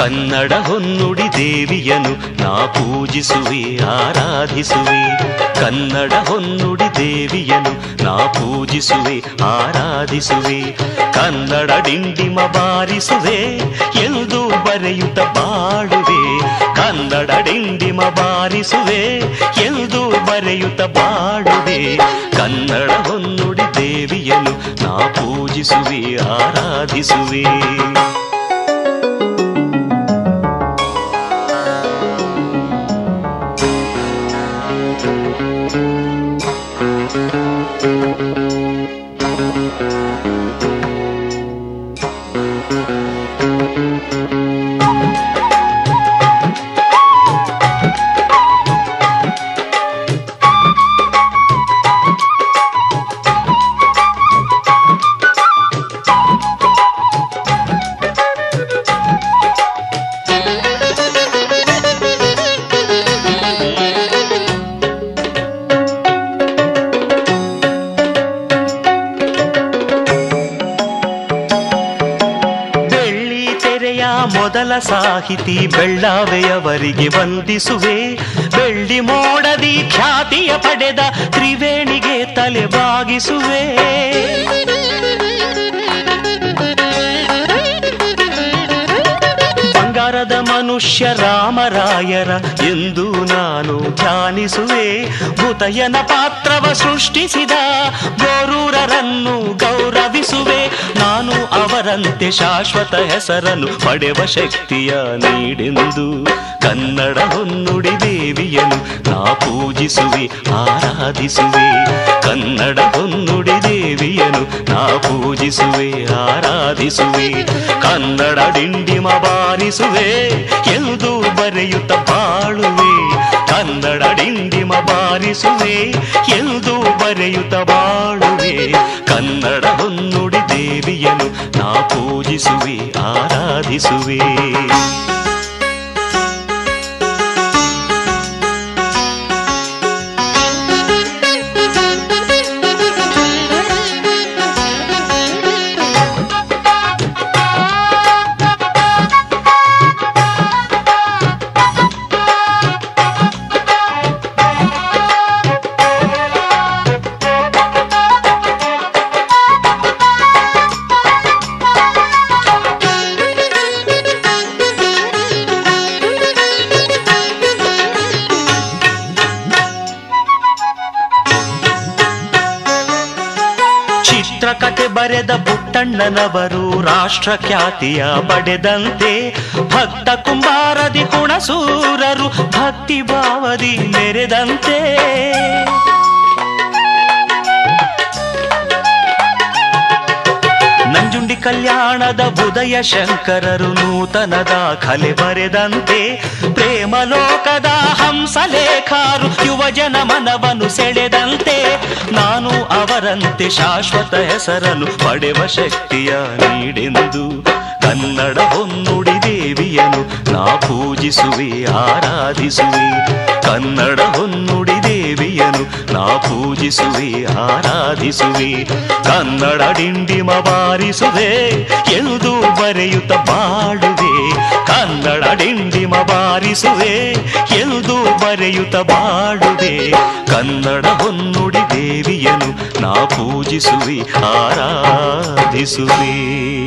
ಕನ್ನಡ ಹೊನ್ನುಡಿ ದೇವಿಯನು ನಾ ಪೂಜಿಸುವೆ ಆರಾಧಿಸುವೆ ಕನ್ನಡ ಹೊನ್ನುಡಿ ದೇವಿಯನು ನಾ ಪೂಜಿಸುವೆ ಆರಾಧಿಸುವೆ ಕನ್ನಡ ಡಿಂಡಿಮ ಬಾರಿಸುವೆ ಎಂದು ಬರೆಯುತ್ತ ಬಾಳುವೆ ಕನ್ನಡ ಡಿಂಡಿಮ ಬಾರಿಸುವೆ ಎಂದು ಬರೆಯುತ್ತ ಬಾಳುವೆ ಕನ್ನಡ ಹೊನ್ನುಡಿ ದೇವಿಯನು ನಾ ಪೂಜಿಸುವೆ ಆರಾಧಿಸುವೆ ಬೆಳ್ಳಿ ತೆರೆಯ ಮೊದಲ ಸಾಹಿತಿ ಬೆಳ್ಳಾವೆಯವರಿಗೆ ವಂದಿಸುವೆ ಬೆಳ್ಳಿ ಮೋಡದಿ ಖ್ಯಾತಿಯ ಪಡೆದ ತ್ರಿವೇಣಿಗೆ ತಲೆ ಬಾಗಿಸುವೆ ಬಂಗಾರದ ಮನುಷ್ಯ ರಾಮರಾಯರ ಎಂದು ನಾನು ಧ್ಯಾನಿಸುವೆ ಭೂತಯ್ಯನ ಪಾತ್ರವ ಸೃಷ್ಟಿಸಿದ ಗೋರೂರರನ್ನು ಗೌರವಿಸುವೆ ನಾನು ಅವರಂತೆ ಶಾಶ್ವತ ಹೆಸರನ್ನು ಪಡೆವ ಶಕ್ತಿಯ ನೀಡೆಂದು ಕನ್ನಡ ಹೊನ್ನುಡಿ ದೇವಿಯನು ನಾ ಪೂಜಿಸುವೆ ಆರಾಧಿಸುವೆ ಕನ್ನಡ ಹೊನ್ನುಡಿ ದೇವಿಯನು ನಾ ಪೂಜಿಸುವೆ ಆರಾಧಿಸುವೆ ಕನ್ನಡ ಡಿಂಡಿಮ ಬಾರಿಸುವೆ ಎಂದು ಬರೆಯುತ್ತ ಬಾಳುವೆ ಕನ್ನಡ ಡಿಂಡಿಮ ಬಾರಿಸುವೆ ಎಂದು ಬರೆಯುತ್ತ ಬಾಳುವೆ ಕನ್ನಡ ಹೊನ್ನುಡಿ ದೇವಿಯನು ನಾ ಪೂಜಿಸುವೆ ಆರಾಧಿಸುವೆ ಚಿತ್ರಕಥೆ ಬರೆದ ಪುಟ್ಟಣ್ಣನವರು ರಾಷ್ಟ್ರ ಖ್ಯಾತಿಯ ಪಡೆದಂತೆ ಭಕ್ತ ಕುಂಬಾರದಿ ಕುಣಸೂರರು ಭಕ್ತಿ ಭಾವದಿ ಮೆರೆದಂತೆ ನಂಜುಂಡಿ ಕಲ್ಯಾಣದ ಉದಯ ಶಂಕರರು ನೂತನ ದಾಖಲೆ ಬರೆದಂತೆ ಪ್ರೇಮ ಲೋಕದ ಹಂಸಲೇಖಾರು ಯುವಜನ ಮನವನ್ನು ಸೆಳೆದಂತೆ ನಾನು ಅವರಂತೆ ಶಾಶ್ವತ ಹೆಸರನ್ನು ಪಡೆವ ಶಕ್ತಿಯ ನೀಡೆಂದು ಕನ್ನಡ ಹೊನ್ನುಡಿ ದೇವಿಯನು ನಾ ಪೂಜಿಸುವೆ ಆರಾಧಿಸುವೆ ಕನ್ನಡ ಹೊನ್ನುಡಿ ದೇವಿಯನು ನಾ ಪೂಜಿಸುವೆ ಆರಾಧಿಸುವೆ ಕನ್ನಡ ಡಿಂಡಿಮ ಬಾರಿಸುವೆ ಎಂದು ಬರೆಯುತ್ತ ಬಾಳುವೆ ಕನ್ನಡ ಡಿಂಡಿಮ ಬಾರಿಸುವೆ ಎಂದು ಬರೆಯುತ್ತ ಬಾಳುವೆ ಕನ್ನಡ ಹೊನ್ನುಡಿ ದೇವಿಯನು ನಾ ಪೂಜಿಸುವೆ ಆರಾಧಿಸುವೆ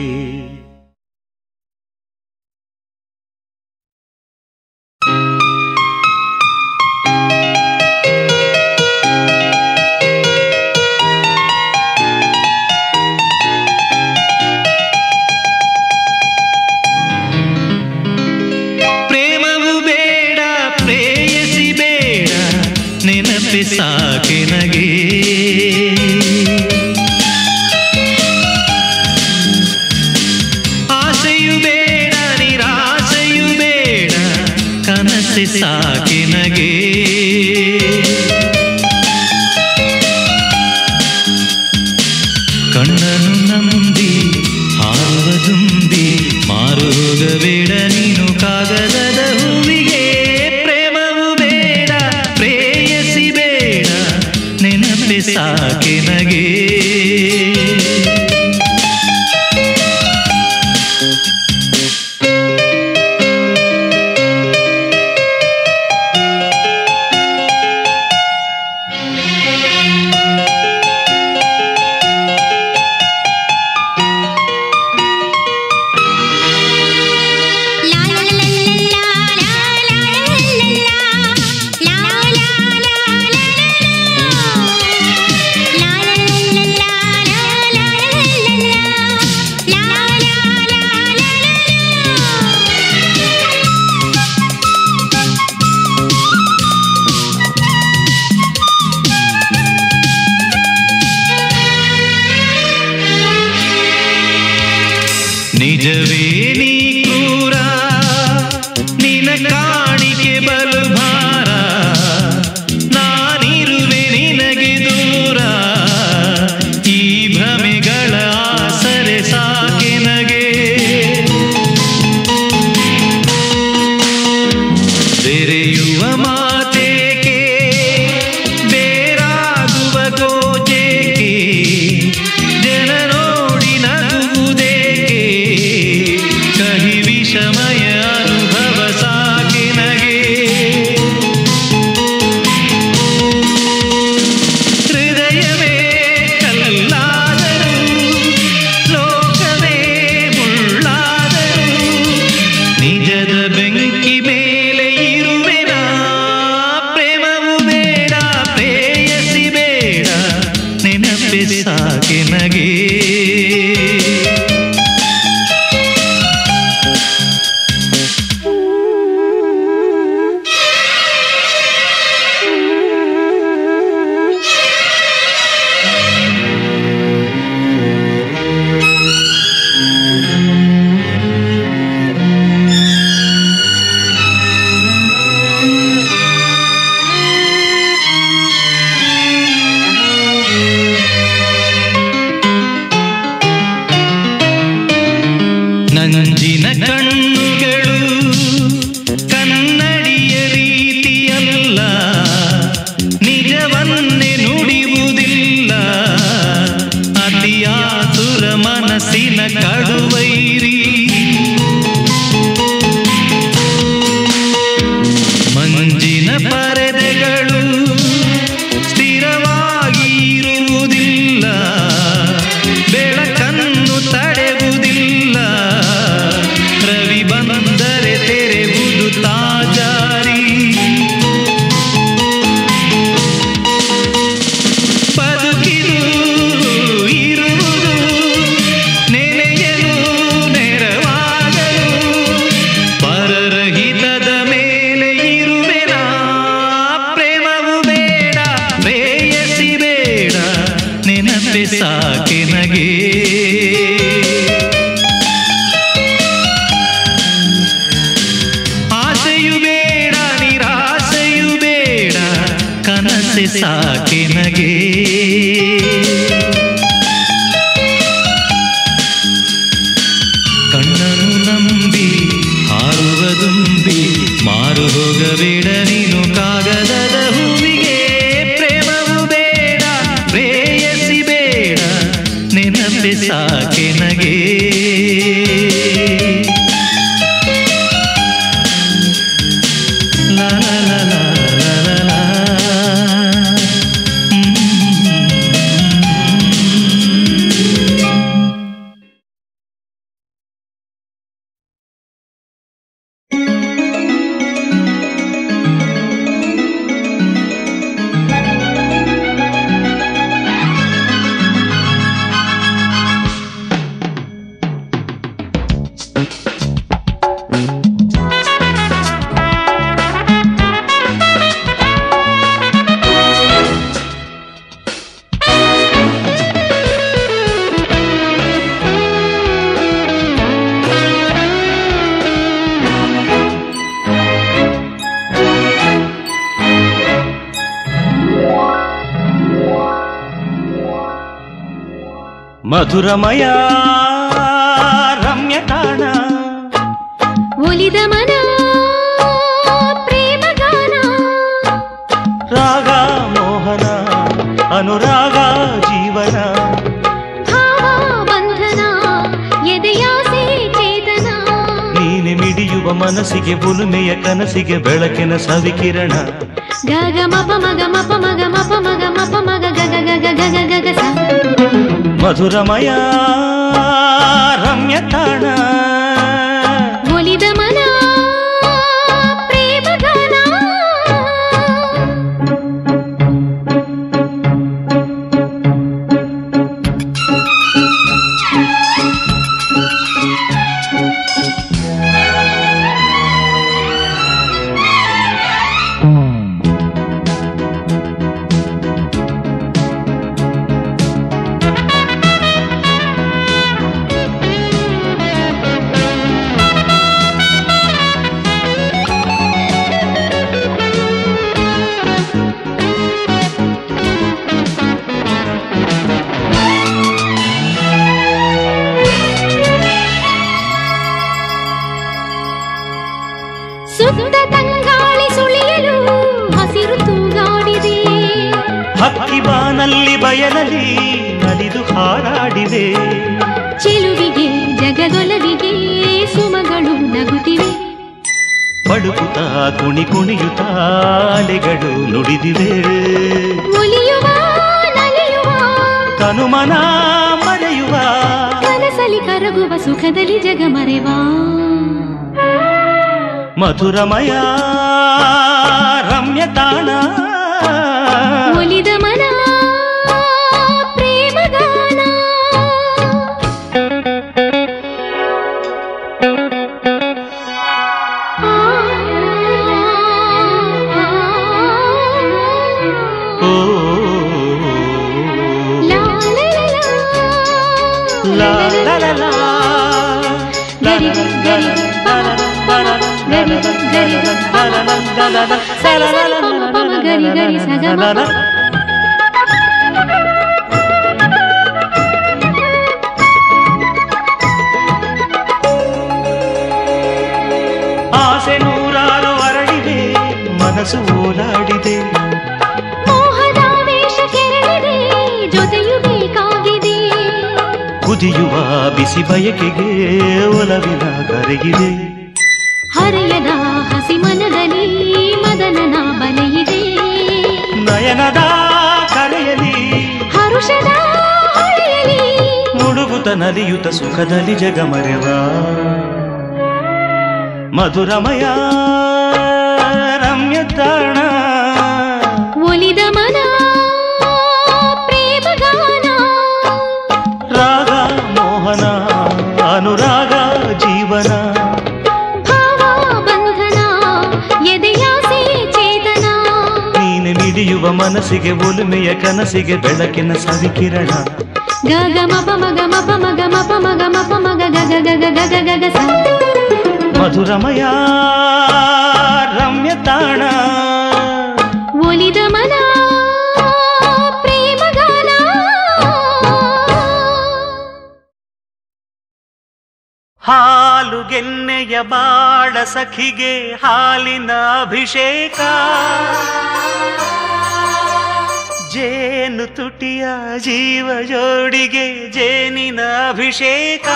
ಪ್ರೇಮವು ಬೇಡ ಪ್ರೇಯಸಿ ಬೇಡ ನೆನಪೆ ಸಾಕೆ ನಗೆ ಆಸೆಯು ಬೇಡ ನಿರಾಸೆಯು ಬೇಡ ಕನಸೆ ಸಾಕೆ ನಗೆ ಕಣ್ಣನು ನಂಬಿ ಹಾರುವ ತುಂಬಿ ಮಾರುಗ ಬೇಡ ನೀನು ಕಾಗದದ ಹೂವಿಗೆ ಪ್ರೇಮವು ಬೇಡ ಪ್ರೇಯಸಿ ಬೇಡ ನೆನಪೆ ಸಾಕೆ ನಗೆ ನಿಜವೇ ನೀ ಕ್ರೂರ ನಿನ ಕಾಣಿಕೆ ಬಲು ಭಾರ ನಾನಿರುವೆ ನಿನಗೆ ದೂರ ಈ ಭ್ರಮೆಗಳ ಆಸರೆ ಸಾಕೆ ನಗೆ ಬೆರೆಯುವ ಮಾತೇಕೆ ಬೇರಾಗುವ ಗೋಜೇಕೆ ಜನ ನೋಡಿ ನಗುವುದೇಕೆ ಕಹಿ ವಿಷಮಯ ಅನುಭವ ಸಾಕೆ ನಗೆ ಹೃದಯವೇ ಕಲ್ಲಾದರು ಲೋಕವೇ ಮುಳ್ಳಾದರು ನಿಜದ ಬೆಂಕಿ ಮೇಲೆ ಇರುವೆನ ಪ್ರೇಮವು ಬೇಡ ಪ್ರೇಯಸಿ ಬೇಡ ನೆನಪೆ ಸಾಕೆ ನಗೆ ನಂಜಿನ ಕಣ್ಣುಗಳು ಕನ್ನಡಿಯ ರೀತಿಯಲ್ಲ ನಿಜವನ್ನೇ ನುಡಿಯುವುದಿಲ್ಲ ಅತಿಯಾತುರ ಮನಸ್ಸಿನ ಕಡುವೈರಿ ಮಂಜಿನ ಪರದೆಗಳು ಸ್ಥಿರವಾಗಿ ಇರುವುದಿಲ್ಲ ಬೆಳಕನ್ನು ತಡೆಯುವುದಿಲ್ಲ ರವಿ ಬಂದರೆ ತೆರೆವುದು ತಾಜಾರಿ ಬದುಕಿದು ಇರುವುದು ನೆನೆಯಲು ನೆರವಾಗಲು ಪರರಹಿತದ ಮೇಲೆ ಇರುವೆನ ಪ್ರೇಮವು ಬೇಡ ಪ್ರೇಯಸಿ ಬೇಡ ನೆನಪೆ ಸಾಕೆ ನಗೆ ಆಸೆಯು ಬೇಡ ನಿರಾಸೆಯು ಬೇಡ ಕನಸೆ ಸಾಕೆ ನಗೆ ಕಣ್ಣನು ನಂಬಿ ಹಾರುವ ದುಂಬಿ ಮಾರು ಹೋಗಬೇಡ ನೀನು ಕಾಗದದ ಹೂವಿಗೆ ಪ್ರೇಮವು ಬೇಡ ಪ್ರೇಯಸಿ ಬೇಡ ನೆನಪೆ ಸಾಕೆ ನಗೆ ಲಾ ಲಾ ಲಾ ಲಾ ಲಾ ಲಾ ಲಾ. ಮಧುರಮಯ ರಮ್ಯ ತಾಣ ಒಲಿದ ಮನ ಪ್ರೇಮಗಾನ ರಾಗ ಮೋಹನ ಅನುರಾಗ ಜೀವನ ಭಾವ ಬಂಧನ ಎದೆಯಾಸೆ ಚೇತನ ನೀನೆ ಮಿಡಿಯುವ ಮನಸ್ಸಿಗೆ ಬುಲುಮೆಯ ಕನಸಿಗೆ ಬೆಳಕಿನ ಸವಿಕಿರಣ ಗಗ ಮಪ ಮಗ ಮಪ ಮಗ ಮಪ ಮಗ ಮಪ ಮಗ ಗಗ ಗಗ ಗಗ ಗಗ ಸ ಮಧುರಮಯ ರಮ್ಯ ತಾಣ ಒಲಿದ ಮನ ಪ್ರೇಮಗಾನ ಬಯಲಲ್ಲಿ ನಲಿದು ಹಾರಾಡಿವೆ ಚೆಲುವಿಗೆ ಜಗದೊಲವಿಗೆ ಸುಮಗಳು ನಗುತ್ತಿವೆ ಪಡುಕುತ್ತ ಕುಣಿ ಕುಣಿಯುತ್ತ ಅಲೆಗಳು ನುಡಿದಿವೆ ಒಲಿಯುವ ನಲಿಯುವ ತನುಮನ ಮರೆಯುವ ಕನಸಲಿ ಕರಗುವ ಸುಖದಲ್ಲಿ ಜಗ ಮರೆವ ಮಧುರಮಯ ರಮ್ಯ ತಾಣ ಒಲಿದ ಮನ ಪ್ರೇಮಗಾನ ಓ ಲಾ ಲಾ ಲಾ ಲಾ ಲಾ ಲಾ. ಗರಿ ಗರಿ ಪಮ ಪಮ ಗರಿ ಗರಿ ಪಮ ಪಮ ಸರಿ ಸರಿ ಪಮ ಪಮ ಗರಿ ಗರಿ ಸಗ ಮ ಪ. ಆಸೆ ನೂರಾರು ಅರಳಿದೆ ಮನಸ್ಸು ಓಲಾಡಿದೆ ಮೋಹದ ವೇಷ ಕೆರಳಿದೆ ಜೊತೆಯು ಬೇಕಾಗಿದೆ ಕುದಿಯುವ ಬಿಸಿ ಬಯಕೆಗೆ ಒಲವಿನ ಕರಗಿದೆ ಹರೆಯದ ಹಸಿ ಮನದಲ್ಲಿ ಮದನನ ಬಲೆಯಿದೆ ನಯನದ ಕರೆಯಲಿ ಹರುಷದ ಹೊಳೆಯಲಿ ಮುಳುಗುತ ನಲಿಯುತ ಸುಖದಲ್ಲಿ ಜಗ ಮರೆವ ಮಧುರಮಯ ರಮ್ಯ ತಾಣ ಒಲಿದ ಮನ ಪ್ರೇಮಗಾನ ರಾಗ ಮೋಹನ ಅನುರಾಗ ಜೀವನ ಭಾವ ಬಂಧನ ಎದೆಯಾಸೆ ಚೇತನ ನೀನೆ ಮಿಡಿಯುವ ಮನಸ್ಸಿಗೆ ಒಲುಮೆಯ ಕನಸಿಗೆ ಬೆಳಕಿನ ಸವಿಕಿರಣ ಗಗ ಮಪ ಮಗ ಮಪ ಮಗ ಮಪ ಮಗ ಮಪ ಮಗ ಗಗ ಗಗ ಗಗ ಗಗ ಸ ಮಧುರಮಯ ರಮ್ಯ ತಾಣ ಒಲಿದ ಮನ ಪ್ರೇಮಗಾನ ಹಾಲು ಗೆನ್ನೆಯ ಬಾಳ ಸಖಿಗೆ ಹಾಲಿನ ಅಭಿಷೇಕ ಜೇನು ತುಟಿಯ ಜೀವ ಜೋಡಿಗೆ ಜೇನಿನ ಅಭಿಷೇಕ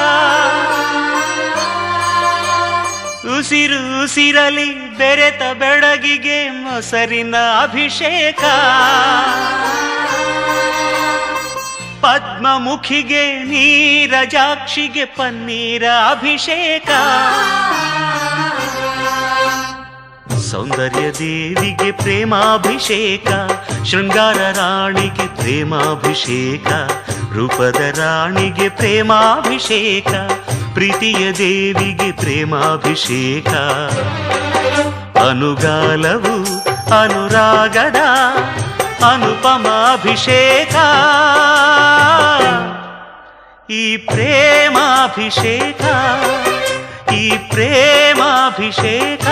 ಉಸಿರು ಉಸಿರಲಿ ಬೆರೆತ ಬೆಳಗಿಗೆ ಮೊಸರಿನ ಅಭಿಷೇಕ ಪದ್ಮಮುಖಿಗೆ ನೀರಜಾಕ್ಷಿಗೆ ಪನ್ನೀರ ಅಭಿಷೇಕ ಸೌಂದರ್ಯ ದೇವಿಗೆ ಪ್ರೇಮಾಭಿಷೇಕ ಶೃಂಗಾರ ರಾಣಿಗೆ ಪ್ರೇಮಾಭಿಷೇಕ ರೂಪದ ರಾಣಿಗೆ ಪ್ರೇಮಾಭಿಷೇಕ ಪ್ರೀತಿಯ ದೇವಿಗೆ ಪ್ರೇಮಾಭಿಷೇಕ ಅನುಗಾಲವು ಅನುರಾಗದ ಅನುಪಮಾಭಿಷೇಕ ಈ ಪ್ರೇಮಾಭಿಷೇಕ ಈ ಪ್ರೇಮಾಭಿಷೇಕ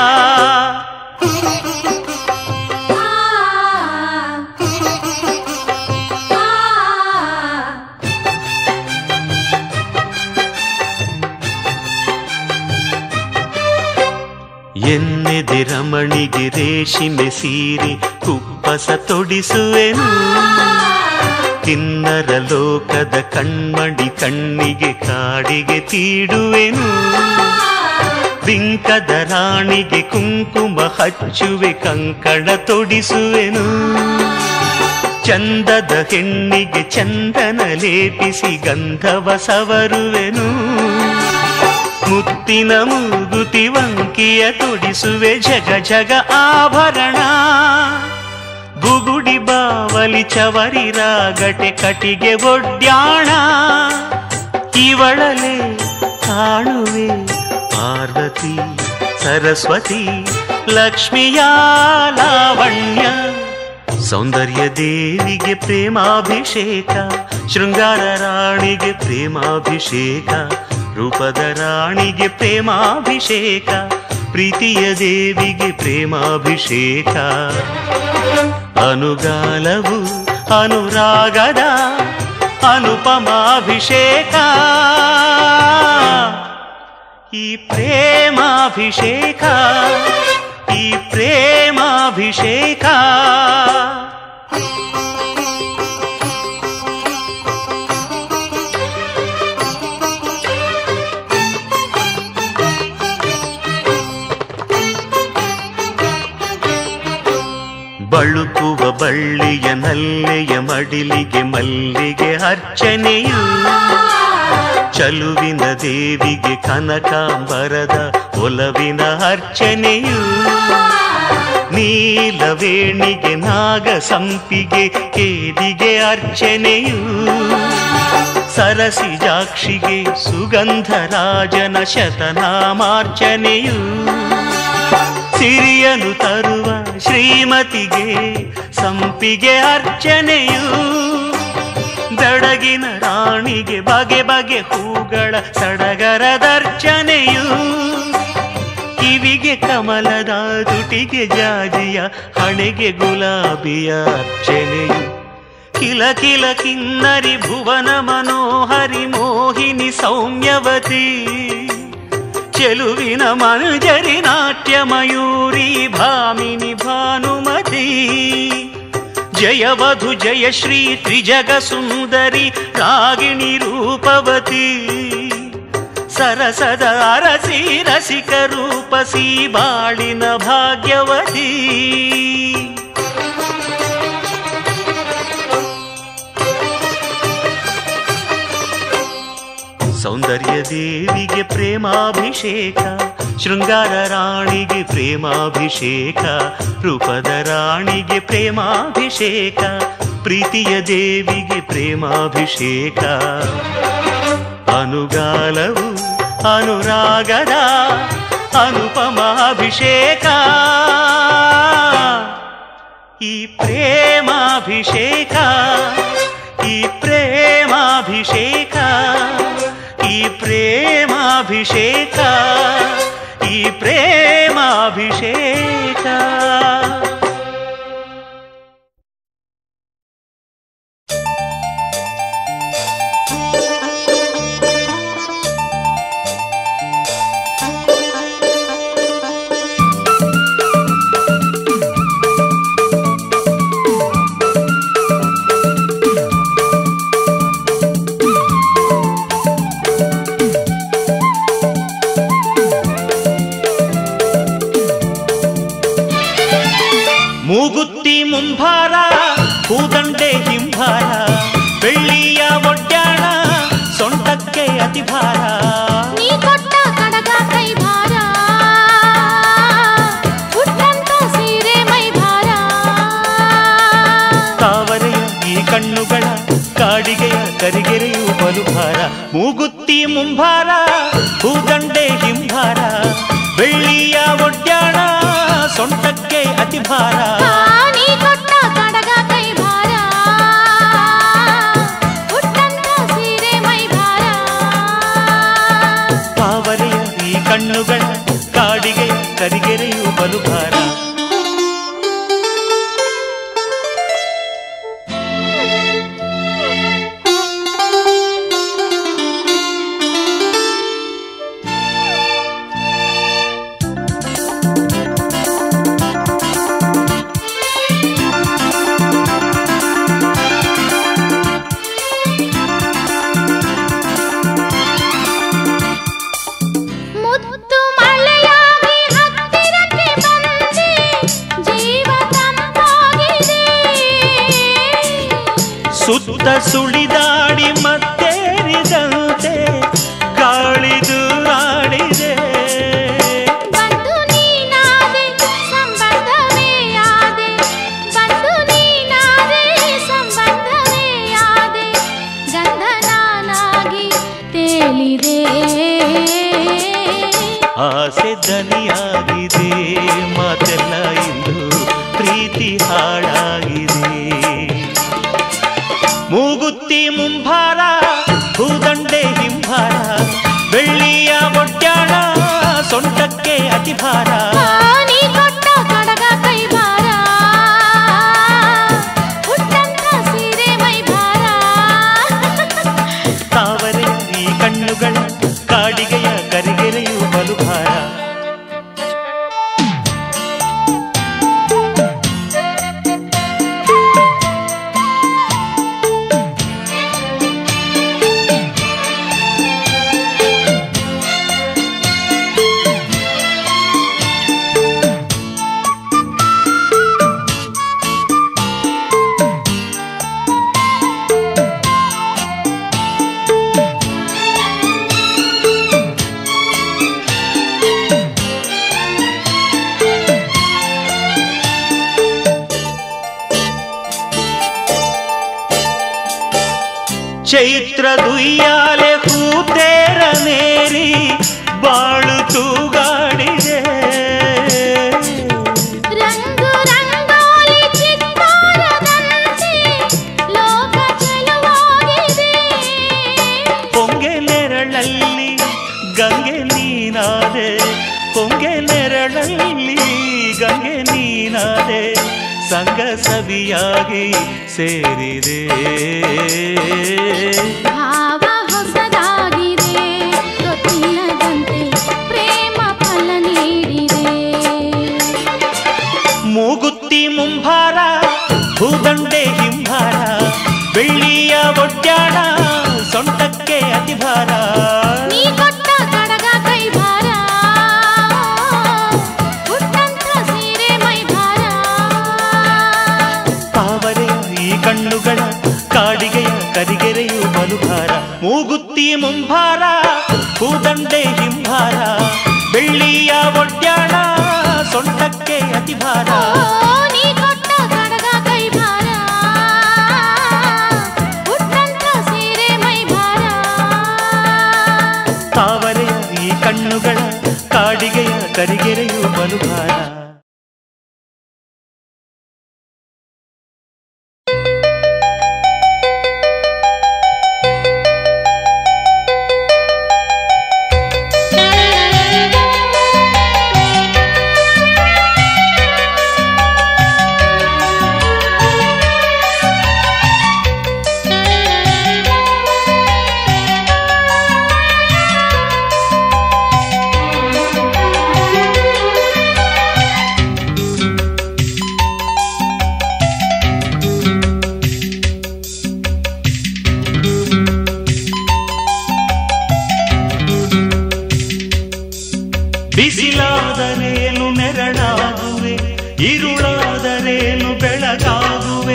ಎನ್ನೆದೆ ರಮಣಿಗೆ ರೇಷಿಮೆ ಸೀರಿ ಕುಪ್ಪಸ ತೊಡಿಸುವೆನು ಕಿನ್ನರ ಲೋಕದ ಕಣ್ಮಡಿ ಕಣ್ಣಿಗೆ ಕಾಡಿಗೆ ತೀಡುವೆನು ಬಿಂಕದ ರಾಣಿಗೆ ಕುಂಕುಮ ಹಚ್ಚುವೆ ಕಂಕಣ ತೊಡಿಸುವೆನು ಚಂದದ ಹೆಣ್ಣಿಗೆ ಚಂದನ ಲೇಪಿಸಿ ಗಂಧವ ಸವರುವೆನು ಮುತ್ತಿನ ಮೂಗುತಿ ವಂಕಿಯ ತೊಡಿಸುವೆ ಜಗ ಜಗ ಆಭರಣ ಬುಗುಡಿ ಬಾವಲಿ ಚವರಿ ರಾಗಟೆ ಕಟಿಗೆ ಒಡ್ಯಾಣ ಇವಳಲೆ ಕಾಣುವೆ ಪಾರ್ವತಿ ಸರಸ್ವತಿ ಲಕ್ಷ್ಮಿಯ ಲಾವಣ್ಯ ಸೌಂದರ್ಯ ದೇವಿಗೆ ಪ್ರೇಮಾಭಿಷೇಕ ಶೃಂಗಾರ ರಾಣಿಗೆ ಪ್ರೇಮಾಭಿಷೇಕ ರೂಪದ ರಾಣಿಗೆ ಪ್ರೇಮಾಭಿಷೇಕ ಪ್ರೀತಿಯ ದೇವಿಗೆ ಪ್ರೇಮಾಭಿಷೇಕ ಅನುಗಾಲವು ಅನುರಾಗದ ಅನುಪಮಾಭಿಷೇಕ ಈ ಪ್ರೇಮಾಭಿಷೇಕ ಈ ಪ್ರೇಮಾಭಿಷೇಕ ಬಳ್ಳಿಯ ನಲ್ಲೆಯ ಮಡಿಲಿಗೆ ಮಲ್ಲಿಗೆ ಅರ್ಚನೆಯು ಚಲುವಿನ ದೇವಿಗೆ ಕನಕಾಂಬರದ ಒಲವಿನ ಅರ್ಚನೆಯು ನೀಲವೇಣಿಗೆ ನಾಗ ಸಂಪಿಗೆ ಕೇದಿಗೆ ಅರ್ಚನೆಯು ಸರಸಿಜಾಕ್ಷಿಗೆ ಸುಗಂಧರಾಜನ ಶತನಾಮಾರ್ಚನೆಯು ಸಿರಿಯನು ತರುವ ಶ್ರೀಮತಿಗೆ ಸಂಪಿಗೆ ಅರ್ಚನೆಯು ಬೆಡಗಿನ ರಾಣಿಗೆ ಬಗೆ ಬಗೆ ಹೂಗಳ ಸಡಗರದರ್ಚನೆಯು ಕಿವಿಗೆ ಕಮಲದ ತುಟಿಗೆ ಜಾಜಿಯ ಹಣೆಗೆ ಗುಲಾಬಿಯ ಅರ್ಚನೆಯು ಕಿಲ ಕಿಲ ಕಿನ್ನರಿ ಭುವನ ಮನೋಹರಿ ಮೋಹಿನಿ ಸೌಮ್ಯವತಿ ಚೆಲುವಿನ ಮಂಜರಿ ನಾಟ್ಯ ಮಯೂರಿ ಭಾಮಿನಿ ಭಾನುಮತಿ ಜಯವಧು ಜಯಶ್ರೀ ತ್ರಿಜಗ ಸುಂದರಿ ರಾಗಿಣಿ ರೂಪವತಿ ಸರಸದ ಅರಸಿ ರಸಿಕ ರೂಪಸಿ ಬಾಳಿನ ಭಾಗ್ಯವತಿ ಸೌಂದರ್ಯ ದೇವಿಗೆ ಪ್ರೇಮಾಭಿಷೇಕ ಶೃಂಗಾರ ರಾಣಿಗೆ ಪ್ರೇಮಾಭಿಷೇಕ ರೂಪದ ರಾಣಿಗೆ ಪ್ರೇಮಾಭಿಷೇಕ ಪ್ರೀತಿಯ ದೇವಿಗೆ ಪ್ರೇಮಾಭಿಷೇಕ ಅನುಗಾಲವು ಅನುರಾಗದ ಅನುಪಮ ಅಭಿಷೇಕ ಈ ಪ್ರೇಮಾಭಿಷೇಕ ಈ ಪ್ರೇಮಾಭಿಷೇಕ ಈ ಪ್ರೇಮಾಭಿಷೇಕ ಈ ಪ್ರೇಮಾಭಿಷೇಕ ಮೂಗುತ್ತಿ ಮುಂಭಾರ ಹೂದಂಡೆ ಹಿಂಭಾರ ಬೆಳ್ಳಿಯ ಒಡ್ಯಾಣ ಸೊಂಟಕ್ಕೆ ಅತಿ ಭಾರ ನೀ ಕೊಟ್ಟ ಕಡಗ ಕೈ ಭಾರ ಹುಟ್ಟಂತ ಸೀರೆ ಮೈ ಭಾರ ತಾವರೆಯ ಈ ಕಣ್ಣುಗಳ ಕಾಡಿಗೆಯ ಕರಿಗೆರೆಯು ಬಲು ಭಾರ ಮೂಗುತ್ತಿ ಮುಂಭಾರ ಹೂದಂಡೆ ಹಿಂಭಾರ ಬೆಳ್ಳಿಯ ಒಡ್ಯಾಣ ಸೊಂಟಕ್ಕೆ ಅತಿ ಭಾರ ಆ, ನೀ ಕೊಟ್ಟ ಕಡಗ ಕೈ ಭಾರ ಹುಟ್ಟಂತ ಸೀರೆ ಮೈ ಭಾರ ತಾವರೆಯ ಈ ಕಣ್ಣುಗಳ ಕಾಡಿಗೆಯ ಕರಿಗೆರೆಯು ಬಲು ಭಾರ ಮುತ್ತು ಮಳೆಯಾಗಿ ಹತ್ತಿರಕ್ಕೆ ಬಂದೆ ಜೀವ ತಂಪಾಗಿದೆ ಸುತ್ತ ಸುಳಿದಾಡಿ ಮತ್ತೇರಿದಂತೆ ಗಾಳಿ ದೂರಾಡಿದೆ ಬಂದು ನೀನಾದೆ ಸಂಬಂಧವೇ ಆದೆ ಬಂದು ನೀನಾದೆ ಸಂಬಂಧವೇ ಆದೆ ಗಂಧ ನಾನಾಗಿ ತೇಲಿದೆ ಆಸೆ ದನಿಯಾಗಿದೆ ಮಾತೆಲ್ಲ ಇಂದು ಪ್ರೀತಿ ಹಾಳಾಗಿದೆ ಮೂಗುತ್ತಿ ಮುಂಭಾರ ಹೂದಂಡೆ ಹಿಂಭಾರ ಬೆಳ್ಳಿಯ ಒಡ್ಯಾಣ ಸೊಂಟಕ್ಕೆ ಅತಿ ಭಾರ ಆ, ನೀ ಕೊಟ್ಟ ಕಡಗ ಕೈ ಭಾರ ಹುಟ್ಟಂತ ಸೀರೆ ಮೈ ಭಾರ ತಾವರೆ ಈ ಕಣ್ಣುಗಳ ಕಾಡಿಗೆಯ ಕರಿಗೆರೆಯು ಬಲು ಭಾರ ಚೈತ್ರ ದುಯ್ಯಾಲೆ ಕೂತೇರನೇರಿ ಬಾಳು ತೂಗಾಡಿದೆ ರಂಗು ರಂಗೋಲಿ ಚಿತ್ತಾರದಂತೆ ಲೋಕ ಚೆಲುವಾಗಿದೆ ಪೊಂಗೆ ನೆರಳಲ್ಲಿ ಗಂಗೆ ನೀನಾದೆ ಪೊಂಗೆ ನೆರಳಲ್ಲಿ ಗಂಗೆ ನೀನಾದೆ ಸಂಗ ಸವಿಯಾಗಿ ಸೇರಿದೆ ಭಾವ ಹೊಸದಾಗಿದೆ ಗೊತ್ತಿಲ್ಲದಂತೆ ಪ್ರೇಮ ಫಲ ನೀಡಿದೆ ಮೂಗುತ್ತಿ ಮುಂಭಾರ ಭೂದಂಡೆ ಹಿಂಭಾರ ಬೆಳ್ಳಿಯ ಒಡ್ಯಾಣ ಸೊಂಟಕ್ಕೆ ಅತಿಭಾರ ನೀ ಕೊಟ್ಟ ಕಡಗ ಕೈ ಭಾರ ಹುಟ್ಟಂತ ಸೀರೆ ಮೈ ಭಾರ ತಾವರೆಯ ಈ ಕಣ್ಣುಗಳ ಕಾಡಿಗೆಯ ಕರಿಗೆರೆಯು ಬಲುಭಾರ ಮೂಗುತ್ತಿ ಮುಂಭಾರ ಭೂದಂಡೆ ಹಿಂಭಾರ ಬೆಳ್ಳಿಯ ಒಡ್ಯಾಣ ಸೊಂಟಕ್ಕೆ ಅತಿಭಾರ ಓ, ನೀ ಕೊಟ್ಟ ಕಡಗ ಕೈ ಭಾರ ಹುಟ್ಟಂತ ಸೀರೆ ಮೈ ಭಾರ ತಾವರೆಯ ಈ ಕಣ್ಣುಗಳ ಕಾಡಿಗೆಯ ಕರಿಗೆರೆಯು ಬಲುಭಾರ ಬಿಸಿಲಾದರೇನು ನೆರಳಾಗುವೆ ಇರುಳಾದರೇನು ಬೆಳಗಾಗುವೆ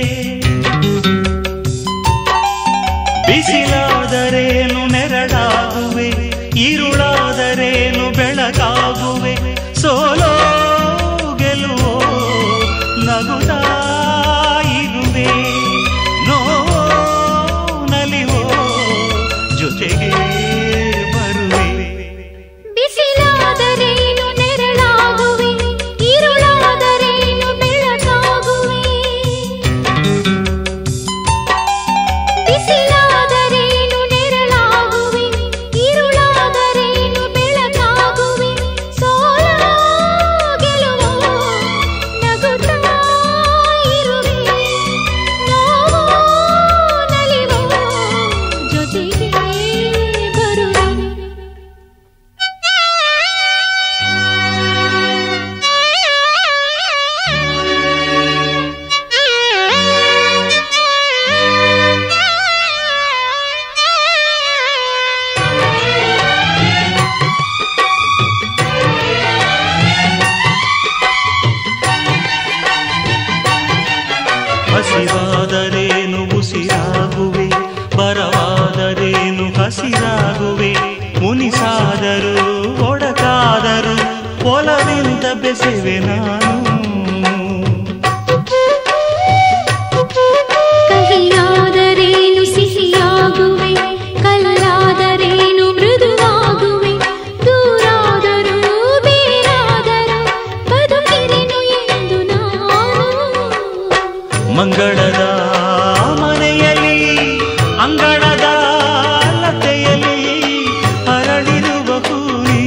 ಬಿಸಿಲಾದರೇನು ನೆರಳಾಗುವೆ ಇರುಳಾದರೇನು ಬೆಳಗಾಗುವೆ ಸೋಲೋ ಗೆಲುವೋ ನಗುತ್ತಾ ಇರುವೆ ನೋವೋ ನಲಿವೋ ಜೊತೆಗೆ ಬರುವೆ ಬಿಸಿಲಾದರೇನು ನೆರಳಾಗುವೆ ಇರುಳಾದರೇನು ಬೆಳಕಾಗುವೆ ಬಿಸಿಲಾದರೇನು ನೆರಳಾಗುವೆ ಇರುಳಾದರೇನು ಬೆಳಕಾಗುವೆ ಸೋಲ ಗೆಲುವೋ ನಗುತ್ತಾ ಇರುವೆ ನೋವೋ ನಲಿವೋ ಜೊತೆಗೆ ಬರುವೆ ಹಸಿವಾದರೇನು ಉಸಿರಾಗುವೆ ಬರವಾದರೇನು ಹಸಿರಾಗುವೆ ಮುನಿಸಾದರು ಒಡಕಾದರು ಒಲವಿಂದ ಬೆಸೆವೆ ನಾನು ಕಹಿಯಾದರೇನು ಸಿಹಿಯಾಗುವೆ ಕಲ್ಲಾದರೇನು ಮೃದುವಾಗುವೆ ದೂರಾದರೂ ಬೇರಾದರೂ ಬದುಕಿರೆನು ಎಂದು ನಾನು ಮಂಗಳದ ಮನೆಯಲ್ಲಿ ಅಂಗಳದ ಲತೆಯಲ್ಲಿ ಹರಡಿರುವ ಹೂನಿ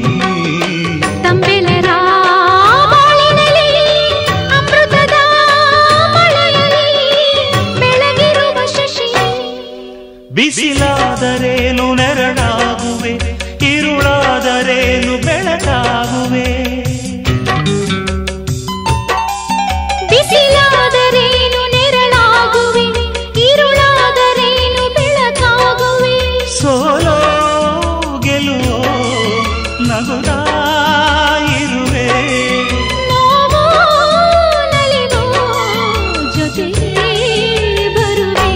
ತಂಬೆಲರ ಬಾಳಿನಲ್ಲಿ ಅಮೃತದ ಮಳೆಯಲ್ಲಿ ಬೆಳಗಿರುವ ಶಶಿ ಬಿಸಿಲಾದರೇನು ನೆರಳಾಗುವೆ ಇರುಳಾದರೇನು ಬೆಳಕಾಗುವೆ ಬಿಸಿಲಾದರೇನು ನೆರಳಾಗುವೆ ಇರುಳಾದರೇನು ಬೆಳಕಾಗುವೆ ಸೋಲೋ ಗೆಲುವೋ ನಗುತ್ತಾ ಇರುವೆ ನೋವೋ ನಲಿವೋ ಜೊತೆಗೆ ಬರುವೆ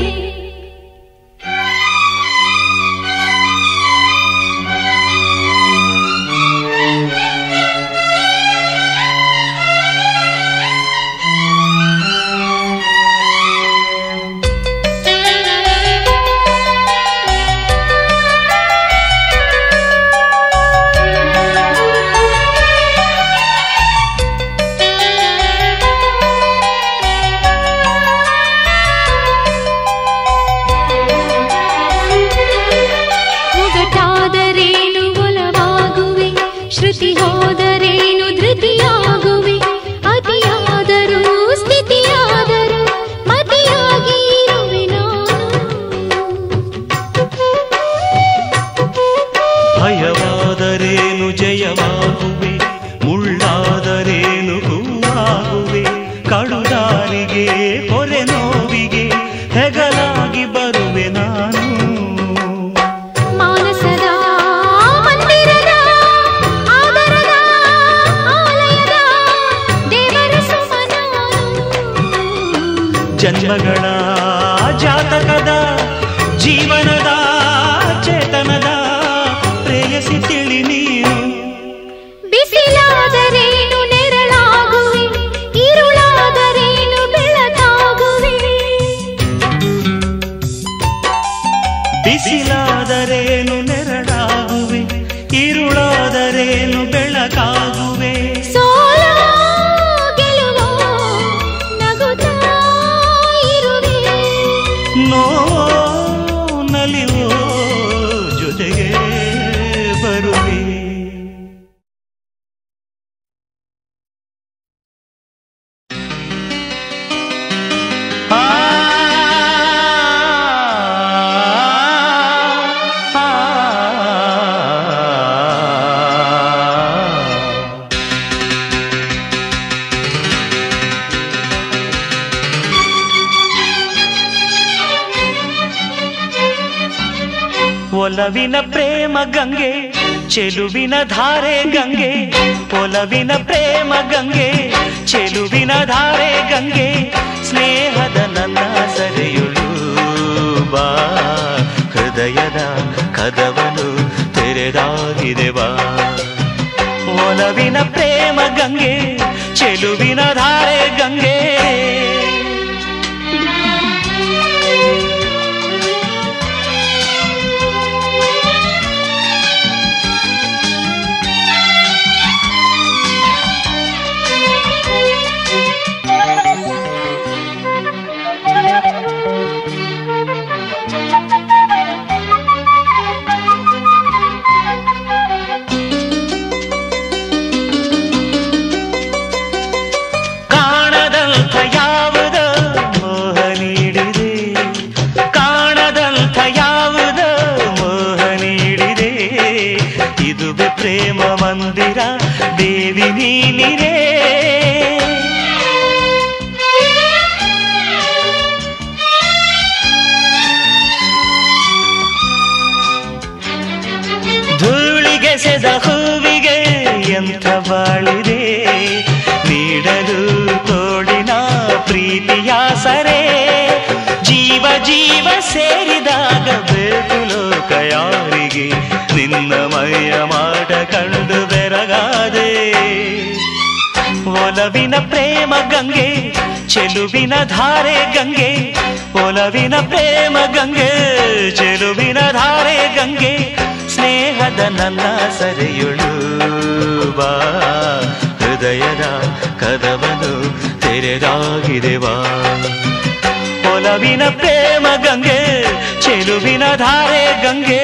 ಬಿಸಿಲಾದರೇನು ನೆರಳಾಗುವೆ ಇರುಳಾದರೇನು ಬೆಳಕಾಗುವೆ ಸೋಲೋ ಗೆಲುವೋ ನಗುತ್ತಾ ಇರುವೆ ನೋವೋ ನಲಿವೋ ಜೊತೆಗೆ ಬರುವೆ ಆ ಒಲವಿನ ಪ್ರೇಮ ಗಂಗೆ ಚೆಲುವಿನ ಧಾರೆ ಗಂಗೆ ಒಲವಿನ ಪ್ರೇಮ ಗಂಗೆ ಚೆಲುವಿನ ಧಾರೆ ಗಂಗೆ ಸ್ನೇಹದ ನನ್ನ ಸರೆಯುಳು ಬಾ ಹೃದಯದ ಕದವನು ತೆರೆದಾಗಿದೆ ಬಾ ಒಲವಿನ ಪ್ರೇಮ ಗಂಗೆ ಚೆಲುವಿನ ಧಾರೆ ಗಂಗೆ ಕಾಣದಂಥ ಯಾವುದ ಮೋಹ ನೀಡಿದೆ ಕಾಣದಂಥ ಯಾವುದ ಮೋಹ ನೀಡಿದೆ ಇದುವೆ ಪ್ರೇಮ ಮಂದಿರ ದೇವಿ ನೀನಿರೇ ಧೂಳಿಗೆ ಸೆದ ಹೂವಿಗೆ ಎಂಥ ಬಾಳಿದೆ ನೀಡಲು ತೋಡಿನ ಪ್ರೀತಿಯ ಸರೆ ಜೀವ ಜೀವ ಸೇರಿದಾಗ ಬೇಕು ಲೋಕ ಯಾರಿಗೆ ನಿನ್ನ ಮೈಯ ಮಾಟ ಕಂಡು ಬೆರಗಾದೆ ಒಲವಿನ ಪ್ರೇಮ ಗಂಗೆ ಚೆಲುವಿನ ಧಾರೆ ಗಂಗೆ ಒಲವಿನ ಪ್ರೇಮ ಗಂಗೆ ಚೆಲುವಿನ ಧಾರೆ ಗಂಗೆ ಸ್ನೇಹದ ನನ್ನ ಸರೆಯುಳು ಬಾ ಹೃದಯದ ಕದವನು ತೆರೆದಾಗಿದೆ ಬಾ ಒಲವಿನ ಪ್ರೇಮ ಗಂಗೆ ಚೆಲುವಿನ ಧಾರೆ ಗಂಗೆ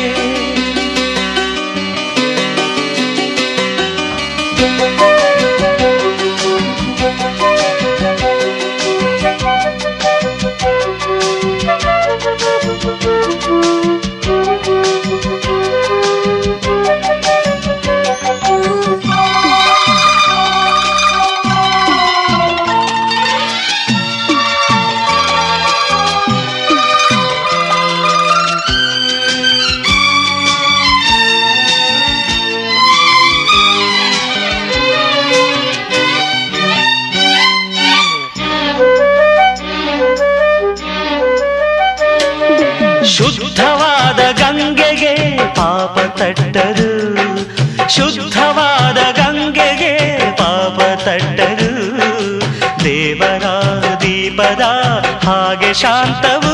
ಶುದ್ಧವಾದ ಗಂಗೆಗೆ ಪಾಪ ತಟ್ಟದು ಶುದ್ಧವಾದ ಗಂಗೆಗೆ ಪಾಪ ತಟ್ಟದು ದೇವರ ದೀಪದ ಹಾಗೆ ಶಾಂತವು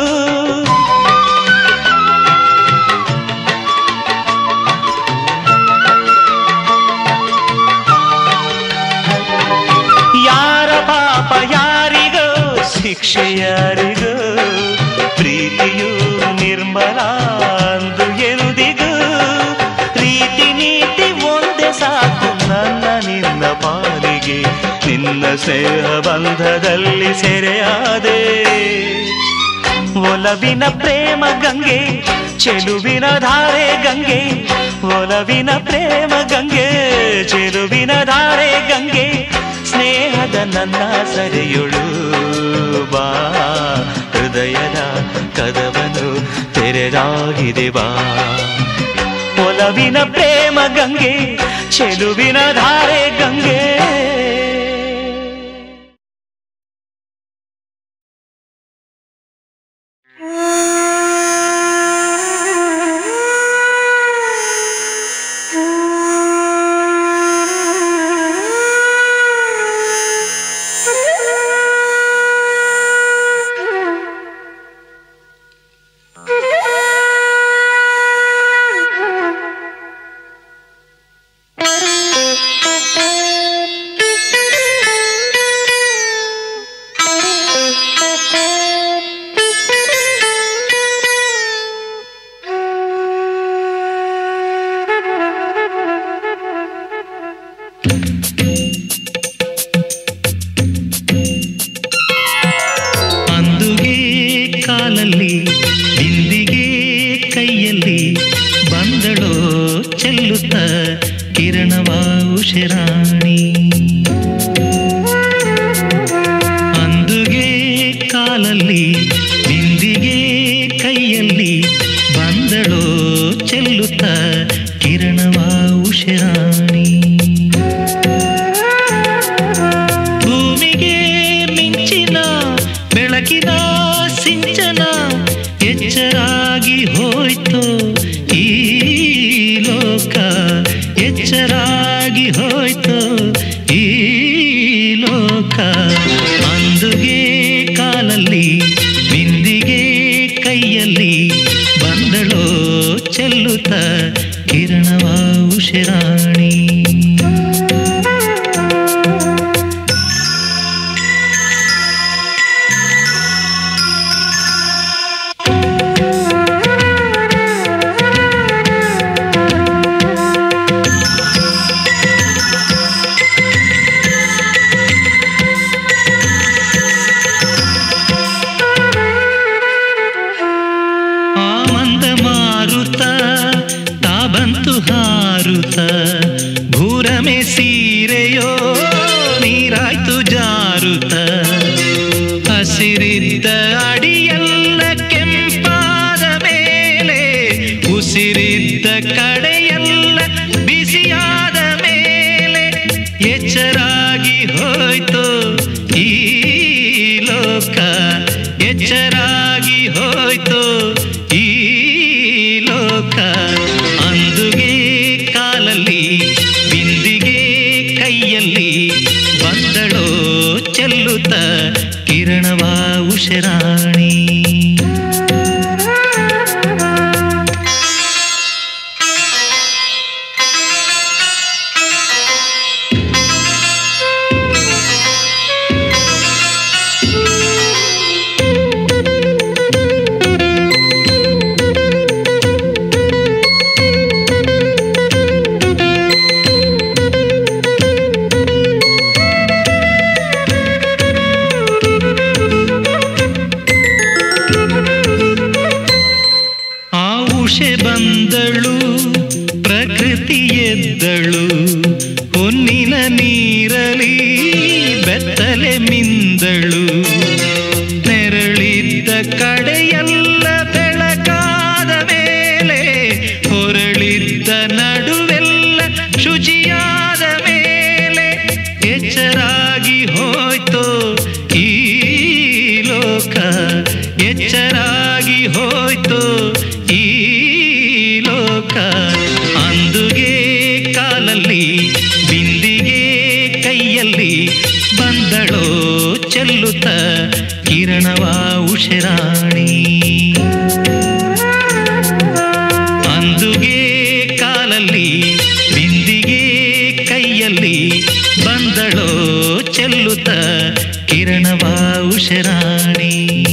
ಯಾರ ಪಾಪ ಯಾರಿಗೋ ಶಿಕ್ಷೆ ಯಾರಿಗೋ ಪ್ರೀತಿಯು ನಿರ್ಮಲ ಅಂದು ಎಂದಿಗೂ ರೀತಿ ನೀತಿ ಒಂದೇ ಸಾಕು ನನ್ನ ನಿನ್ನ ಪಾಲಿಗೆ ನಿನ್ನ ಸ್ನೇಹ ಬಂಧದಲ್ಲಿ ಸೆರೆಯಾದೆ ಒಲವಿನ ಪ್ರೇಮ ಗಂಗೆ ಚೆಲುವಿನ ಧಾರೆ ಗಂಗೆ ಒಲವಿನ ಪ್ರೇಮ ಗಂಗೆ ಚೆಲುವಿನ ಧಾರೆ ಗಂಗೆ ಸ್ನೇಹದ ನನ್ನ ಸರೆಯುಳು ಬಾ ಹೃದಯದ ಕದವನು ತೆರೆದಾಗಿದೆ ಬಾ ಒಲವಿನ ಪ್ರೇಮ ಗಂಗೆ ಚೆಲುವಿನ ಧಾರೆ ಗಂಗೆ Thank you. ಉಷರಾಣಿ ಅಂದುಗೆ ಕಾಲಲ್ಲಿ ಬಿಂದಿಗೆ ಕೈಯಲ್ಲಿ ಬಂದಳೋ ಚೆಲ್ಲುತ್ತ ಕಿರಣವ ಉಷರಾಣಿ ಭೂಮಿಗೆ ಮಿಂಚಿನ ಬೆಳಕಿನ ಸಿಂಚನ ಎಚ್ಚರಾಗಿ ಹೋಯ್ತು ಈ ಲೋಕ ಎಚ್ಚರಾಗಿ ಹೋಯ್ತು ಈ ಲೋಕ ಅಂದುಗೆ ಕಾಲಲ್ಲಿ ಬಿಂದಿಗೆ ಕೈಯಲ್ಲಿ ಬಂದಳೋ ಚೆಲ್ಲುತ್ತ ಕಿರಣವ ಉಷರಾಣಿ ಆ ಮಂದ ಮಾರುತ ತಾಬಂತು ಹಾರುತ ಭೂರಮೆ ಸೀರೆಯೋ ನೀರಾಯ್ತು ಜಾರುತ ಹಸಿರಿದ್ದ ಅಡಿಯಲ್ಲ ಕೆಂಪಾದ ಮೇಲೆ ಉಸಿರಿದ್ದ ಕಡೆಯಲ್ಲ ಬಿಸಿಯಾದ ಮೇಲೆ ಎಚ್ಚರಾಗಿ ಹೋಯ್ತು ಈ ಲೋಕ ಎಚ್ಚರಾಗಿ ಹೋಯ್ತು ಈ ಲೋಕ ಅಂದುಗೆ ಕಾಲಲ್ಲಿ ಬಿಂದಿಗೆ ಕೈಯಲ್ಲಿ ಬಂದಳೋ ಚೆಲ್ಲುತ್ತ ಕಿರಣವ ಉಷರಾಣಿ ಆ ಉಷೆ ಬಂದಳು ಪ್ರಕೃತಿ ಎದ್ದಳು ಹೊನ್ನಿನ ನೀರಲಿ ಬೆತ್ತಲೆ ಮಿಂದಳು ನೆರಳಿದ್ದ ಕಡೆಯಲ್ಲ ಬೆಳಕಾದ ಮೇಲೆ ಹೊರಳಿದ್ದ ನಡುವೆಲ್ಲ ಶುಚಿಯಾದ ಮೇಲೆ ಎಚ್ಚರಾಗಿ ಹೋಯ್ತು ಈ ಲೋಕ ಎಚ್ಚರಾಗಿ ಹೋಯ್ತು ಈ ಲೋಕ ಅಂದುಗೆ ಕಾಲಲ್ಲಿ ಬಿಂದಿಗೆ ಕೈಯಲ್ಲಿ ಬಂದಳೋ ಚೆಲ್ಲುತ್ತ ಕಿರಣವ ಉಷರಾಣಿ ಅಂದುಗೆ ಕಾಲಲ್ಲಿ ಬಿಂದಿಗೆ ಕೈಯಲ್ಲಿ ಬಂದಳೋ ಚೆಲ್ಲುತ್ತ ಕಿರಣವ ಉಷರಾಣಿ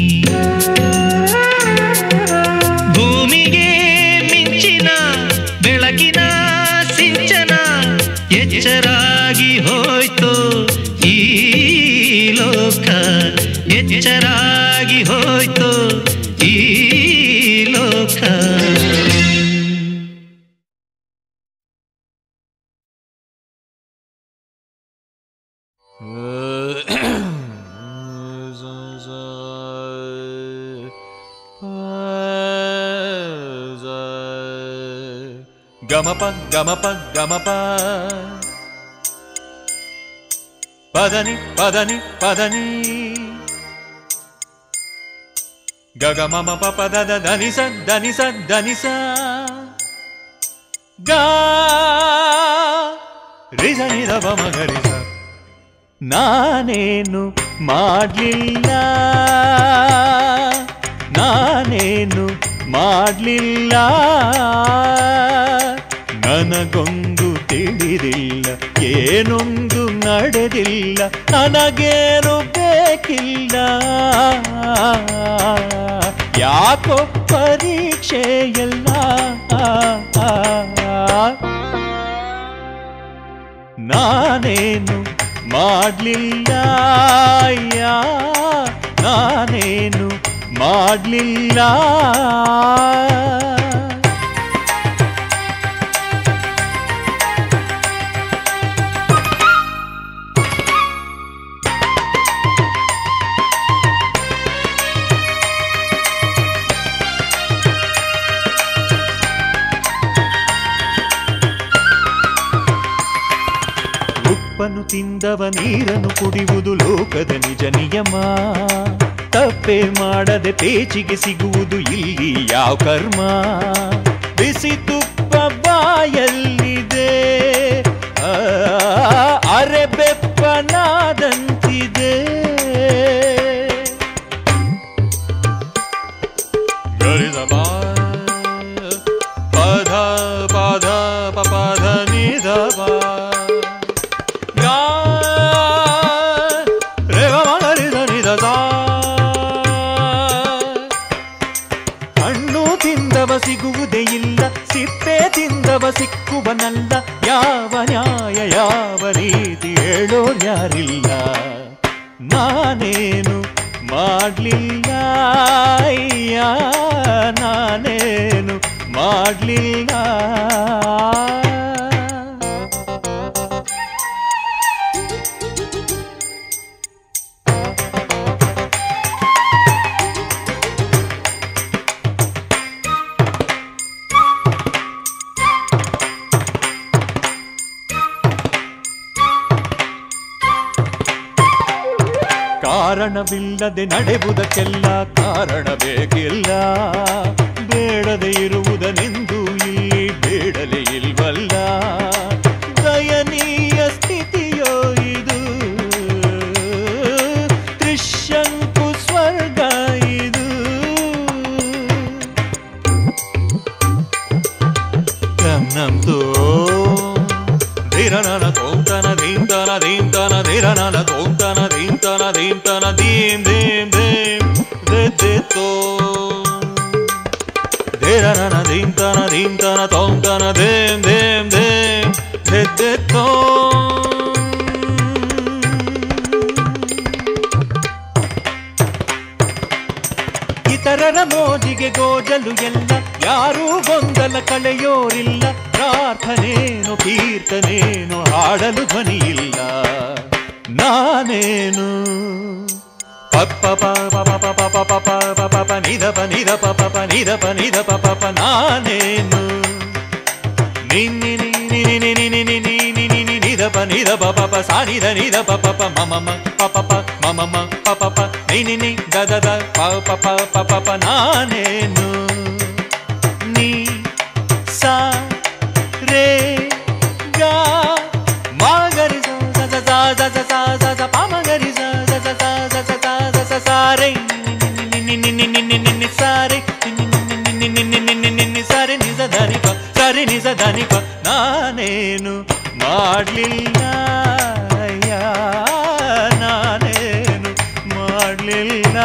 ಭೂಮಿಗೆ ಮಿಂಚಿನ ಬೆಳಕಿನ ಸಿಂಚನ ಎಚ್ಚರಾಗಿ ಹೋಯ್ತು ಈ ಲೋಕ ಎಚ್ಚರಾಗಿ ಹೋಯ್ತು ಈ ಲೋಕ ಗಮಪ ಗಮಪ ಗಮಪ ಪದನಿ ಪದನಿ ಪದನಿ ಗಗಮಮ ಪದದ ಧನಿಸ ಧನಿಸ ಧನಿಸ ಗಾ ರಿಸ ನಿದ ಮಗರಿಸ ನಾನೇನು ಮಾಡಲಿಲ್ಲ ನಾನೇನು ಮಾಡಲಿಲ್ಲ ನನಗೊಂದು ತಿಳಿದಿಲ್ಲ ಏನೊಂದು ನಡೆದಿಲ್ಲ ನನಗೇನು ಬೇಕಿಲ್ಲ ಯಾಕೋ ಪರೀಕ್ಷೆಯಲ್ಲ ನಾನೇನು ಮಾಡಲಿಲ್ಲ ಯಾ ನಾನೇನು ಮಾಡಲಿಲ್ಲ ಉಪ್ಪನ್ನು ತಿಂದವ ನೀರನ್ನು ಕುಡಿಯುವುದು ಲೋಕದ ನಿಜ ನಿಯಮ ತಪ್ಪೆ ಮಾಡದೆ ಪೇಚಿಗೆ ಸಿಗುವುದು ಇಲ್ಲಿ ಯಾವ ಕರ್ಮ ಬಿಸಿ ತುಪ್ಪ ಬಾಯಲ್ಲಿದೆ ಆ, ಅರೆ ಬೆಪ್ಪನಾದಂತಿದೆ ಗರಿದ ಬಾ ಪಧ ಪಧ ಪಪಧ ನಿಧ ಬಾ ಗಾ ರೇ ಗ ಮ ಗ ರಿ ದ ನಿ ದ ಸಾ. ಹಣ್ಣು ತಿಂದವ ಸಿಗುವುದೇ ಇಲ್ಲ ಸಿಪ್ಪೆ ತಿಂದವ ಸಿಕ್ಕುವನಲ್ಲ ಯಾವ ನ್ಯಾಯ ಯಾವ ರೀತಿ ಹೇಳೋ ಯಾರಿಲ್ಲ ನಾನೇನು ಮಾಡ್ಲಿಲ್ಲ ಅಯ್ಯ, ನಾನೇನು ಮಾಡ್ಲಿಲ್ಲ ಕಾರಣವಿಲ್ಲದೆ ನಡೆಯುವುದಕ್ಕೆಲ್ಲ ಕಾರಣ ಬೇಕಿಲ್ಲ ಬೇಡದೆ ಇರುವುದನೆಂದು ಇಲ್ಲಿ ಬೇಡಲೇ ಇಲ್ವಲ್ಲ ದಯನೀಯ ಸ್ಥಿತಿಯೋ ಇದು ತ್ರಿಶಂಕು ಸ್ವರ್ಗ ಇದು ನಮ್ದು ಧಿರನನ ತೋಂತನ ಧೀಂತನ ಧೀಂತನ ಧಿರನನ ತೋಂತನ ಧೀಂತನ ಧೀಂತನ ಧೀಂ ಧೀಂ ಧೀಂ ದಿತ್ತೋ ಧಿರನನ ಧೀಂತನ ಧೀಂತನ ತೋಂತನ ಧೀಂ ಧೀಂ ಧೀಂ ದಿತ್ತೋ ಇತರರ ಮೋಜಿಗೆ ಗೋಜಲು ಎಲ್ಲ ಯಾರೂ ಗೊಂದಲ ಕಳೆಯೋರಿಲ್ಲ ಪ್ರಾರ್ಥನೇನು ಕೀರ್ತನೇನು ಹಾಡಲು ಧ್ವನಿಯಿಲ್ಲ ನಾನೇನು ಪಪ್ಪ ಪ ಪ ಪ ಪ ಪ ಪ ಪ ಪ ಪ ಪ ನಿಧ ಪ ನಿಧ ಪ ಪ ಪ ನಿಧ ಪ ನಿಧ ಪ ಪ ಪ ನಾನೇನು ನಿನ್ನಿ ನಿ ನಿ ನಿ ನಿ ನಿ ನಿ ನಿ ನಿ ನಿ ನಿ ನಿ ನಿಧ ಪ ನಿಧ ಪ ಪ ಪ ಸಾ ನಿಧ ನಿಧ ಪ ಪ ಪ ಮ ಮ ಮ ಪ ಪ ಪ ಮ ಮ ಮ ಪ ಪ ಪ ನಿ ನಿ ನಿ ದ ದ ದ ಪ ಪ ಪ ಪ ಪ ಪ ನಾನೇನು ನೀ ಸಾ ರೇ ಗಾ ಮ ಗರಿ ಸ ಸ ಸ ಸ ಸ ಸ ಸ ಸ ಪ ಮ ಗರಿ ಸ ಸ ಸ ಸ ಸ ಸ ಸ ಸ ಸ ಸ ರೇ ನಿ ನಿ ನಿ ನಿ ನಿ ನಿ ನಿ ಸಾ ರೇ ನಿ ನಿ ನಿ ನಿ ನಿ ನಿ ನಿ ನಿ ಸಾ ರೇ ನಿ ಸ ಧ ನಿ ಪ ಸ ರೇ ನಿ ಸ ಧ ನಿ ಪ ನಾನೇನು ಮಾಡ್ಲಿಲ್ಲ ಅಯ್ಯ, ನಾನೇನು ಮಾಡ್ಲಿಲ್ಲ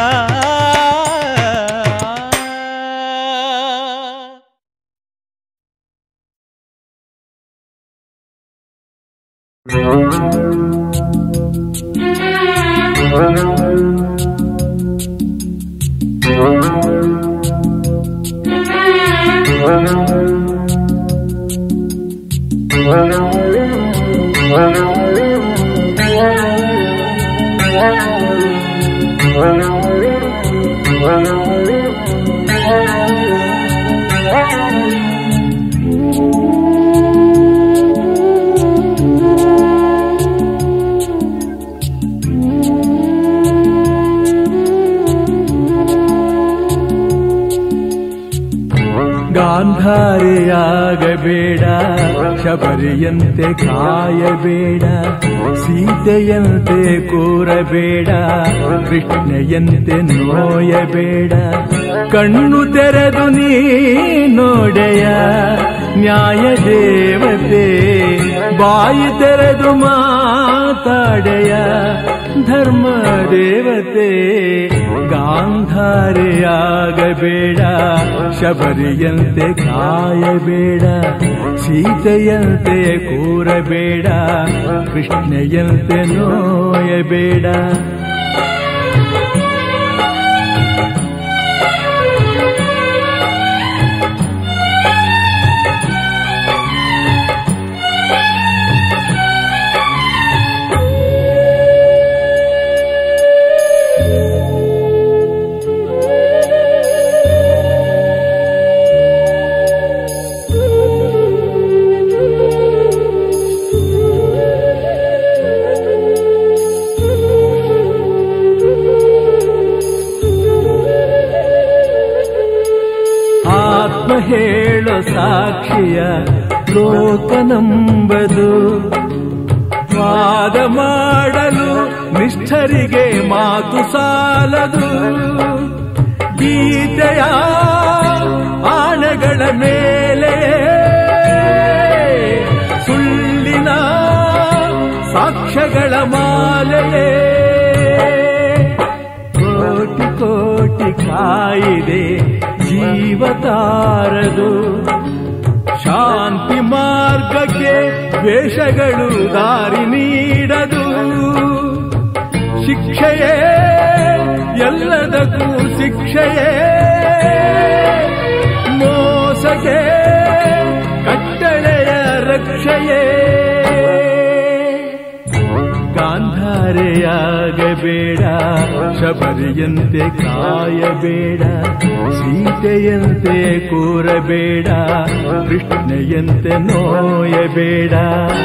ಗಾಂಧಾರಿಯಾಗಬೇಡ ಶಬರಿಯಂತೆ ಕಾಯಬೇಡ ಸೀತೆಯಂತೆ ಕೂರಬೇಡ ಕೃಷ್ಣೆಯಂತೆ ನೋಯಬೇಡ ಕಣ್ಣು ತೆರೆದು ನೀ ನೋಡೆಯ ನ್ಯಾಯ ದೇವತೆ ಬಾಯಿ ತೆರೆದು ಮಾತಾಡೆಯ ಧರ್ಮ ದೇವತೆ ಗಾಂಧಾರಿಯಾಗಬೇಡ ಶಬರಿಯಂತೆ ಕಾಯಬೇಡ ಸೀತೆಯಂತೆ ಕೂರಬೇಡ ಕೃಷ್ಣೆಯಂತೆ ನೋಯಬೇಡ ಹೇಳೋ ಸಾಕ್ಷಿಯ ಲೋಕ ನಂಬದು ವಾದ ಮಾಡಲು ನಿಷ್ಠರಿಗೆ ಮಾತು ಸಾಲದು ಗೀತೆಯ ಆಣೆಗಳ ಮೇಲೆ ಸುಳ್ಳಿನ ಸಾಕ್ಷ್ಯಗಳ ಮಾಲೆಯೇ ಕೋಟಿ ಕೋಟಿ ಕಾಯಿದೆ ಜೀವತಾರದು ಶಾಂತಿ ಮಾರ್ಗಕ್ಕೆ ದ್ವೇಷಗಳು ದಾರಿ ನೀಡದು ಶಿಕ್ಷೆಯೇ ಎಲ್ಲದಕ್ಕೂ ಶಿಕ್ಷೆಯೇ ಮೋಸಕ್ಕೆ ಕಟ್ಟಳೆಯ ರಕ್ಷೆಯೇ ಗಾಂಧಾರೆಯಾಗಬೇಡ ಶಬರಿಯಂತೆ ಕಾಯಬೇಡ ಸೀತೆಯಂತೆ ಕೂರಬೇಡ ಕೃಷ್ಣೆಯಂತೆ ನೋಯಬೇಡ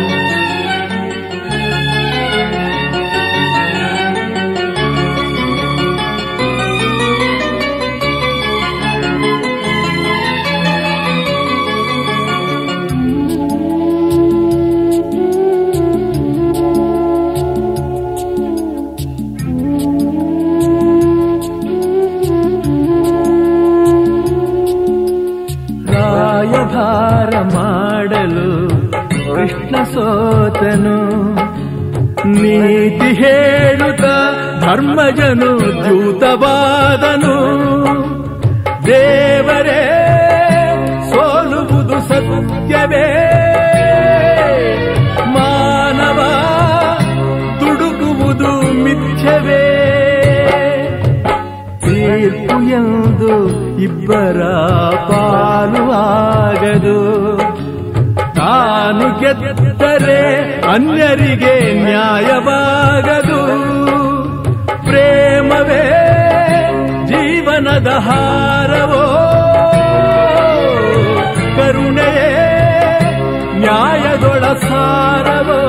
ರಾಯಭಾರ ಮಾಡಲು ಕೃಷ್ಣ ಸೋತನು ನೀತಿ ಹೇಳುತ್ತ ಧರ್ಮಜನು ದ್ಯೂತವಾದನು ದೇವರೇ ಸೋಲುವುದು ಸತ್ಯವೇ ಮಾನವ ದುಡುಕುವುದು ಮಿಥ್ಯವೇ ತೀರ್ಪು ಎಂದು ಇಬ್ಬರ ಪಾಲು ಆಗದು ತಾನು ಗೆದ್ದರೆ ಅನ್ಯರಿಗೆ ನ್ಯಾಯವಾಗದು ಪ್ರೇಮವೇ ಜೀವನದ ಹಾರವೋ ಕರುಣೆಯೇ ನ್ಯಾಯದೊಳ ಸಾರವೋ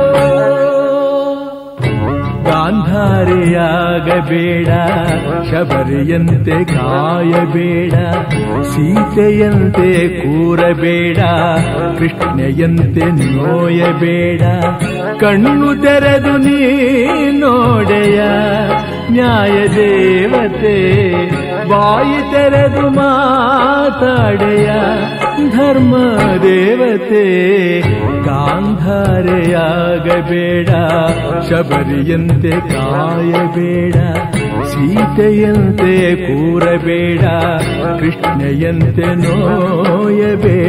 ಗಾಂಧಾರಿಯಾಗಬೇಡ ಶಬರಿಯಂತೆ ಕಾಯಬೇಡ ಸೀತೆಯಂತೆ ಕೂರಬೇಡ ಕೃಷ್ಣೆಯಂತೆ ನೋಯಬೇಡ ಕಣ್ಣು ತೆರೆದು ನೀ ನೋಡೆಯ ನ್ಯಾಯ ದೇವತೆ ಬಾಯಿ ತೆರೆದು ಮಾತಾಡೆಯ ಧರ್ಮ ದೇವತೆ ಗಾಂಧಾರೆಯಾಗಬೇಡ ಶಬರಿಯಂತೆ ಕಾಯಬೇಡ ಸೀತೆಯಂತೆ ಕೂರಬೇಡ ಕೃಷ್ಣೆಯಂತೆ ನೋಯಬೇಡ